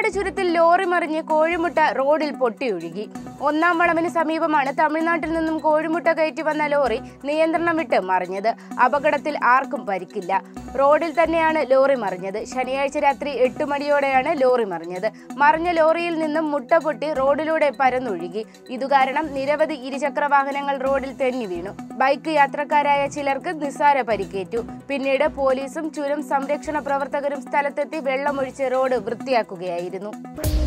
കോഴിക്കോട് ചുരത്തിൽ ലോറി മറിഞ്ഞ് കോഴിമുട്ട റോഡിൽ പൊട്ടിയൊഴുകി ഒന്നാം വളവിന് സമീപമാണ് തമിഴ്നാട്ടിൽ നിന്നും കോഴിമുട്ട കയറ്റി വന്ന ലോറി നിയന്ത്രണം വിട്ട് മറിഞ്ഞത് അപകടത്തിൽ ആർക്കും പരിക്കില്ല റോഡിൽ തന്നെയാണ് ലോറി മറിഞ്ഞത് ശനിയാഴ്ച രാത്രി എട്ട് മണിയോടെയാണ് ലോറി മറിഞ്ഞത് മറിഞ്ഞ ലോറിയിൽ നിന്നും മുട്ട പൊട്ടി റോഡിലൂടെ പരന്നൊഴുകി ഇതുകാരണം നിരവധി ഇരുചക്ര വാഹനങ്ങൾ റോഡിൽ തെന്നി വീണു ബൈക്ക് യാത്രക്കാരായ ചിലർക്ക് നിസ്സാര പരിക്കേറ്റു പിന്നീട് പോലീസും ചുരം സംരക്ഷണ പ്രവർത്തകരും സ്ഥലത്തെത്തി വെള്ളമൊഴിച്ച് റോഡ് വൃത്തിയാക്കുകയായിരുന്നു